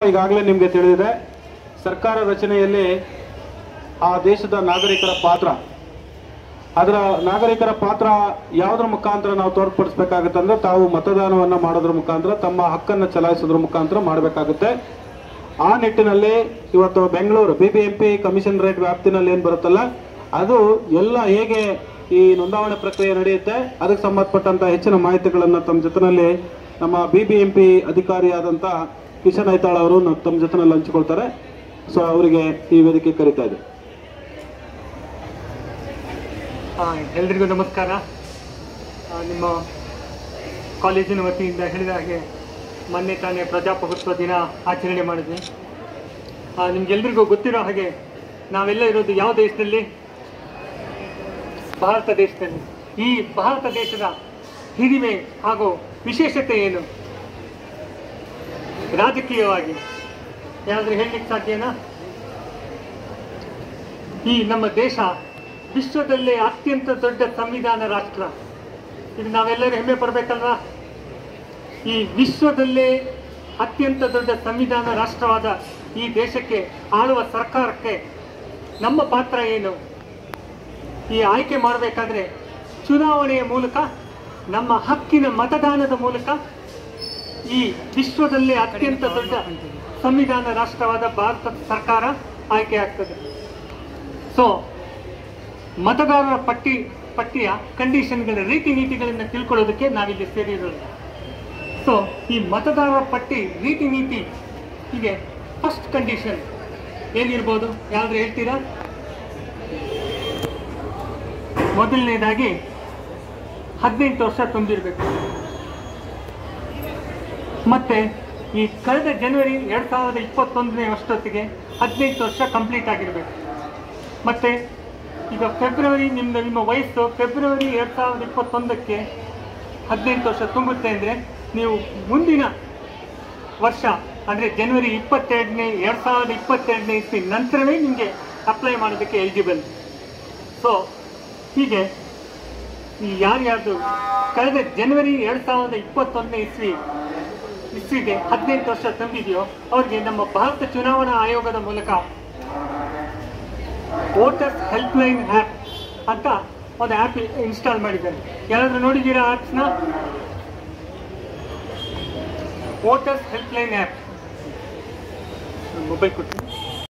ಈಗಾಗಲೇ ನಿಮಗೆ ತಿಳಿದಿದೆ ಸರ್ಕಾರ ರಚನೆಯಲ್ಲಿ ಆ ದೇಶದ ನಾಗರಿಕರ ಪಾತ್ರ ಅದರ ನಾಗರಿಕರ ಪಾತ್ರ ಯಾವುದ್ರ ಮುಖಾಂತರ ನಾವು ತೋರ್ಪಡಿಸ್ಬೇಕಾಗುತ್ತೆ ಅಂದ್ರೆ ತಾವು ಮತದಾನವನ್ನ ಮಾಡೋದ್ರ ಮುಖಾಂತರ ತಮ್ಮ ಹಕ್ಕನ್ನು ಚಲಾಯಿಸೋದ್ರ ಮುಖಾಂತರ ಮಾಡಬೇಕಾಗುತ್ತೆ ಆ ನಿಟ್ಟಿನಲ್ಲಿ ಇವತ್ತು Bengaluru B B M P commissionerate ವ್ಯಾಪ್ತಿನಲ್ಲಿ ಏನು ಬರುತ್ತಲ್ಲ ಅದು ಎಲ್ಲ ಹೇಗೆ ಈ ನೋಂದಾವಣೆ ಪ್ರಕ್ರಿಯೆ ನಡೆಯುತ್ತೆ ಅದಕ್ಕೆ ಸಂಬಂಧಪಟ್ಟಂತ ಹೆಚ್ಚಿನ ಮಾಹಿತಿಗಳನ್ನು ತಮ್ಮ ಜೊತೆನಲ್ಲಿ ನಮ್ಮ ಬಿ ಬಿ ಎಂ ಪಿ ಅಧಿಕಾರಿಯಾದಂಥ ಕಿಶನ್ ಐತಾಳ್ ಅವರು ನ- ತಮ್ಮ ಜೊತೆನಲ್ಲಿ ಹಂಚಿಕೊಳ್ತಾರೆ ಸೊ ಅವರಿಗೆ ಈ ವೇದಿಕೆ ಕರೀತಾ ಇದೆ ಆ, ಎಲ್ರಿಗೂ ನಮಸ್ಕಾರ ಆ, ನಿಮ್ಮ ಕಾಲೇಜಿನ ವತಿಯಿಂದ ಹೇಳಿದ ಹಾಗೆ ಮೊನ್ನೆ ತಾನೇ ಪ್ರಜಾಪ್ರಭುತ್ವ ದಿನ ಆಚರಣೆ ಮಾಡಿದ್ವಿ ಆ, ನಿಮ್ಗೆಲ್ರಿಗೂ ಗೊತ್ತಿರೋ ಹಾಗೆ ನಾವೆಲ್ಲ ಇರೋದು ಯಾವ ದೇಶದಲ್ಲಿ ಭಾರತ ದೇಶದಲ್ಲಿ ಈ ಭಾರತ ದೇಶದ ಹಿರಿಮೆ ಹಾಗೂ ವಿಶೇಷತೆ ಏನು ರಾಜಕೀಯವಾಗಿ ಯಾರಾದ್ರೂ ಹೇಳಲಿಕ್ಕೆ ಸಾಧ್ಯನಾ ಈ ನಮ್ಮ ದೇಶ ವಿಶ್ವದಲ್ಲೇ ಅತ್ಯಂತ ದೊಡ್ಡ ಸಂವಿಧಾನ ರಾಷ್ಟ್ರ ಇದು ನಾವೆಲ್ಲರೂ ಹೆಮ್ಮೆ ಪಡಬೇಕಲ್ವಾ ಈ ವಿಶ್ವದಲ್ಲೇ ಅತ್ಯಂತ ದೊಡ್ಡ ಸಂವಿಧಾನ ರಾಷ್ಟ್ರವಾದ ಈ ದೇಶಕ್ಕೆ ಆಳುವ ಸರ್ಕಾರಕ್ಕೆ ನಮ್ಮ ಪಾತ್ರ ಏನು ಈ ಆಯ್ಕೆ ಮಾಡಬೇಕಾದ್ರೆ ಚುನಾವಣೆಯ ಮೂಲಕ ನಮ್ಮ ಹಕ್ಕಿನ ಮತದಾನದ ಮೂಲಕ ಈ ವಿಶ್ವದಲ್ಲೇ ಅತ್ಯಂತ ದೊಡ್ಡ ಸಂವಿಧಾನ ರಾಷ್ಟ್ರವಾದ ಭಾರತ ಸರ್ಕಾರ ಆಯ್ಕೆ ಆಗ್ತದೆ ಸೊ ಮತದಾರರ ಪಟ್ಟಿ ಪಟ್ಟಿಯ ಕಂಡೀಷನ್ಗಳ ರೀತಿ ನೀತಿಗಳನ್ನು ತಿಳ್ಕೊಳ್ಳೋದಕ್ಕೆ ನಾವಿಲ್ಲಿ ಸೇರಿರೋದು ಸೊ ಈ ಮತದಾರರ ಪಟ್ಟಿ ರೀತಿ ನೀತಿ ಹೀಗೆ ಫಸ್ಟ್ ಕಂಡೀಷನ್ ಏನಿರ್ಬೋದು ಯಾವ್ದು ಹೇಳ್ತೀರಾ ಮೊದಲನೇದಾಗಿ ಹದಿನೆಂಟು ವರ್ಷ ತುಂಬಿರಬೇಕು ಮತ್ತೆ ಈ ಕಳೆದ ಜನವರಿ ಎರಡ್ ಸಾವಿರದ ಇಪ್ಪತ್ತೊಂದನೇ ವರ್ಷದೊತ್ತಿಗೆ ಹದಿನೆಂಟು ವರ್ಷ ಕಂಪ್ಲೀಟ್ ಆಗಿರಬೇಕು ಮತ್ತೆ ಈಗ ಫೆಬ್ರವರಿ ನಿಮ್ಮ ನಿಮ್ಮ ವಯಸ್ಸು ಫೆಬ್ರವರಿ ಎರಡ್ ಸಾವಿರದ ಇಪ್ಪತ್ತೊಂದಕ್ಕೆ ಹದಿನೆಂಟು ವರ್ಷ ತುಂಬುತ್ತೆ ಅಂದರೆ ನೀವು ಮುಂದಿನ ವರ್ಷ ಅಂದರೆ ಜನವರಿ ಇಪ್ಪತ್ತೆರಡನೇ ಎರಡು ಸಾವಿರದ ಇಪ್ಪತ್ತೆರಡನೇ ಇಸ್ವಿ ನಂತರವೇ ನಿಮಗೆ ಅಪ್ಲೈ ಮಾಡೋದಕ್ಕೆ ಎಲಿಜಿಬಲ್ ಸೊ ಹೀಗೆ ಈ ಯಾರ್ಯಾರ್ದು ಕಳೆದ ಜನವರಿ ಎರಡು ಸಾವಿರದ ಇಪ್ಪತ್ತೊಂದನೇ ಇಸ್ವಿ ಇಸ್ವಿಗೆ ಹದಿನೆಂಟು ವರ್ಷ ತುಂಬಿದೆಯೋ ಅವ್ರಿಗೆ ನಮ್ಮ ಭಾರತ ಚುನಾವಣಾ ಆಯೋಗದ ಮೂಲಕ ವೋಟರ್ಸ್ ಹೆಲ್ಪ್ ಲೈನ್ ಆ್ಯಪ್ ಅಂತ ಒಂದು ಆ್ಯಪ್ ಇನ್ಸ್ಟಾಲ್ ಮಾಡಿದ್ದಾರೆ ಯಾರಾದ್ರೂ ನೋಡಿದ್ದೀರಾ ಆ್ಯಪ್ಸ್ನ voters helpline app mobile ಕೊಟ್ಟು